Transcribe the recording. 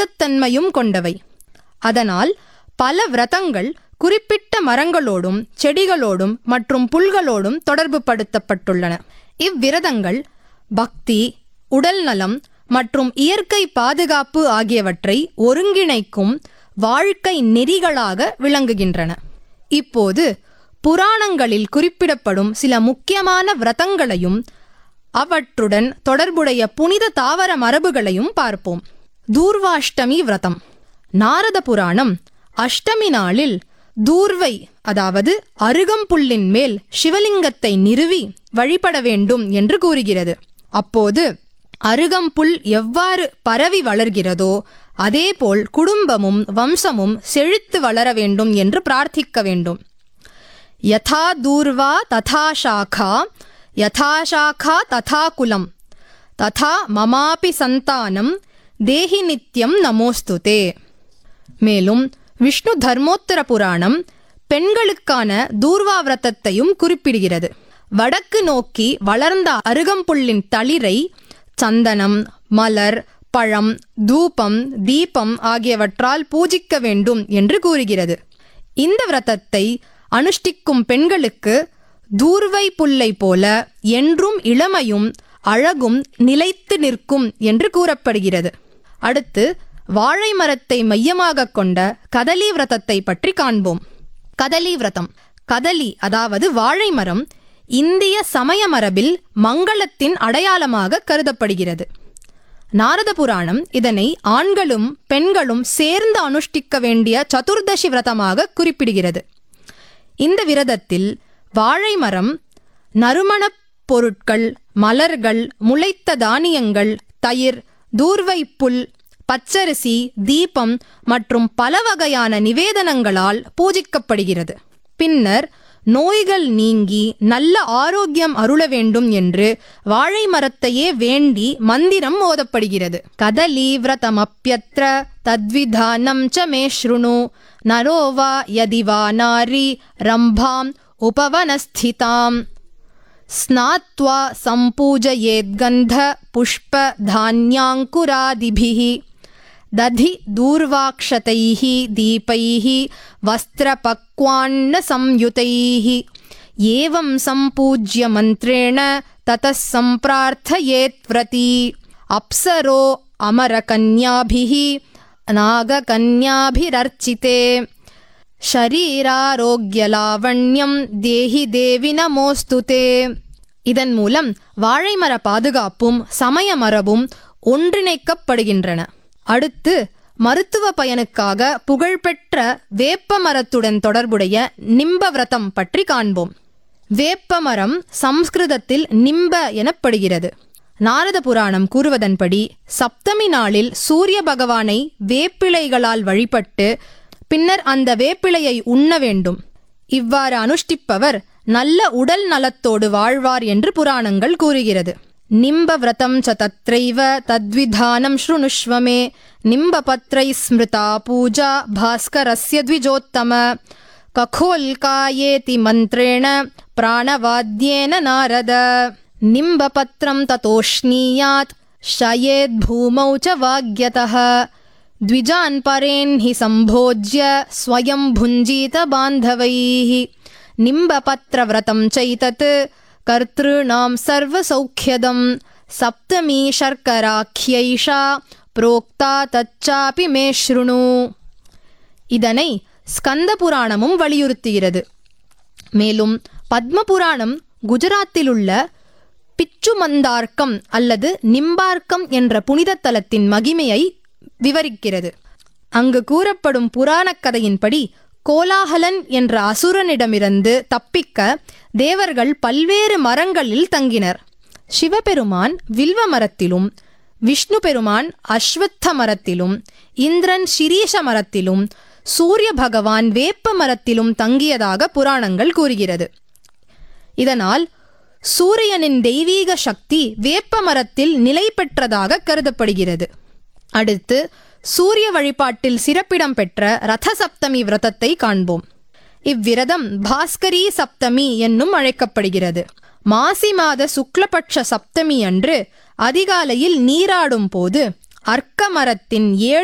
தெய்வீகத்தன்மையும் கொண்டவை அதனால் பல விரதங்கள் குறிப்பிட்ட மரங்களோடும் செடிகளோடும் மற்றும் புல்களோடும் தொடர்பு படுத்தப்பட்டுள்ளன இவ்விரதங்கள் பக்தி உடல் நலம் மற்றும் இயற்கை பாதுகாப்பு ஆகியவற்றை ஒருங்கிணைக்கும் வாழ்க்கை நெறிகளாக விளங்குகின்றன இப்போது புராணங்களில் குறிப்பிடப்படும் சில முக்கியமான விரதங்களையும் அவற்றுடன் தொடர்புடைய புனித தாவர மரபுகளையும் பார்ப்போம் தூர்வாஷ்டமி விரதம் நாரத புராணம் அஷ்டமி நாளில் தூர்வை அதாவது அருகம்புல்லின் மேல் சிவலிங்கத்தை நிறுவி வழிபட வேண்டும் என்று கூறுகிறது அப்போது அருகம்புல் எவ்வாறு பரவி வளர்கிறதோ அதேபோல் குடும்பமும் வம்சமும் செழித்து வளர வேண்டும் என்று பிரார்த்திக்க வேண்டும் யதா தூர்வா ததா சாகா யதா சாகா ததா குலம் ததா மமாபி சந்தானம் தேஹி நித்யம் நமோஸ்துதே மேலும் விஷ்ணு தர்மோத்தர புராணம் பெண்களுக்கான தூர்வா விரதத்தையும் குறிப்பிடுகிறது வடக்கு நோக்கி வளர்ந்த அருகம்புல்லின் தளிரை சந்தனம் மலர் பழம் தூபம் தீபம் ஆகியவற்றால் பூஜிக்க வேண்டும் என்று கூறுகிறது இந்த விரதத்தை அனுஷ்டிக்கும் பெண்களுக்கு தூர்வை புல்லை போல என்றும் இளமையும் அழகும் நிலைத்து நிற்கும் என்று கூறப்படுகிறது அடுத்து வாழை மரத்தை மையமாக கொண்ட கதலி விரதத்தை பற்றி காண்போம் கதலி விரதம் கதலி அதாவது வாழை மரம் இந்திய சமய மரபில் மங்களத்தின் அடையாளமாக கருதப்படுகிறது நாரத புராணம் இதனை ஆண்களும் பெண்களும் சேர்ந்து அனுஷ்டிக்க வேண்டிய சதுர்தசி விரதமாக குறிப்பிடுகிறது இந்த விரதத்தில் வாழை மரம் நறுமணப் பொருட்கள் மலர்கள் முளைத்த தானியங்கள் தயிர் தூர்வை புல் பச்சரிசி தீபம் மற்றும் பல வகையான நிவேதனங்களால் பூஜிக்கப்படுகிறது பின்னர் நோய்கள் நீங்கி நல்ல ஆரோக்கியம் அருள வேண்டும் என்று வாழை மரத்தையே வேண்டி மந்திரம் ஓதப்படுகிறது கதலி விரதமப்யத்ர தத்விதானம் ச மே ஸ்ருணு நரோ வா யதி வா நாரி ரம்பாம் உபவனஸ்திதாம் स्नात्वा सम्पूजयेद्गन्ध पुष्पधान्याङ्कुरादिभिः दधि दूर्वाक्षतैः दीपैः वस्त्रपक्वान्नसंयुतैः एवं सम्पूज्य मन्त्रेण ततः सम्प्रार्थयेत्व्रती अप्सरो अमरकन्याभिः नागकन्याभिरर्चिते ஷரீராரோக்கியலாவண்யம் தேஹி தேவி நமோஸ்துதே இதன் மூலம் வாழைமர பாதுகாப்பும் சமய மரபும் ஒன்றிணைக்கப்படுகின்றன அடுத்து மருத்துவ பயனுக்காக புகழ்பெற்ற வேப்ப மரத்துடன் தொடர்புடைய நிம்ப விரதம் பற்றி காண்போம் வேப்ப மரம் சம்ஸ்கிருதத்தில் நிம்ப எனப்படுகிறது நாரத புராணம் கூறுவதன்படி சப்தமி நாளில் சூரிய பகவானை வேப்பிலைகளால் வழிபட்டு பின்னர் அந்த வேப்பிலையை உண்ண வேண்டும் இவ்வாறு அனுஷ்டிப்பவர் நல்ல உடல் நலத்தோடு வாழ்வார் என்று புராணங்கள் கூறுகிறது நிம்ப விரதம் ச தத்ரைவ தத்விதானம் ஸ்ருணுஷ்வ மே நிம்ப பத்ரை ஸ்மிருதா பூஜா பாஸ்கரஸ்ய த்விஜோத்தம ககோல்காயேதி மந்திரேண பிராணவாத்யேன நாரத நிம்பபத்ரம் ததோஷ்ணீயாத் ஷயேத் பூமௌ ச வாக்யதः द्विजान् परेन् हि सम्भोज्य स्वयं भुञ्जीत बान्धवैः निम्बपत्रव्रतं चैतत् कर्तॄणां सर्वसौख्यदं सप्तमी शर्कराख्यैषा प्रोक्ता तच्चापि मे शृणु இதனை ஸ்கந்த புராணமும் வலியுறுத்துகிறது மேலும் பத்ம புராணம் குஜராத்தில் உள்ள பிச்சுமந்தார்க்கம் அல்லது நிம்பார்க்கம் என்ற புனித தலத்தின் மகிமையை விவரிக்கிறது அங்கு கூறப்படும் புராணக் கதையின்படி கோலாகலன் என்ற அசுரனிடமிருந்து தப்பிக்க தேவர்கள் பல்வேறு மரங்களில் தங்கினர் சிவபெருமான் வில்வ மரத்திலும் விஷ்ணு பெருமான் அஸ்வத்த மரத்திலும் இந்திரன் சிரீஷ மரத்திலும் சூரிய பகவான் வேப்ப மரத்திலும் தங்கியதாக புராணங்கள் கூறுகிறது இதனால் சூரியனின் தெய்வீக சக்தி வேப்ப மரத்தில் நிலை பெற்றதாக கருதப்படுகிறது அடுத்து சூரிய வழிபாட்டில் சிறப்பிடம் பெற்ற ரத சப்தமி விரதத்தை காண்போம் இவ்விரதம் பாஸ்கரி சப்தமி என்னும் அழைக்கப்படுகிறது மாசி மாத சுக்லபட்ச சப்தமி அன்று அதிகாலையில் நீராடும் போது அர்க்க மரத்தின் ஏழு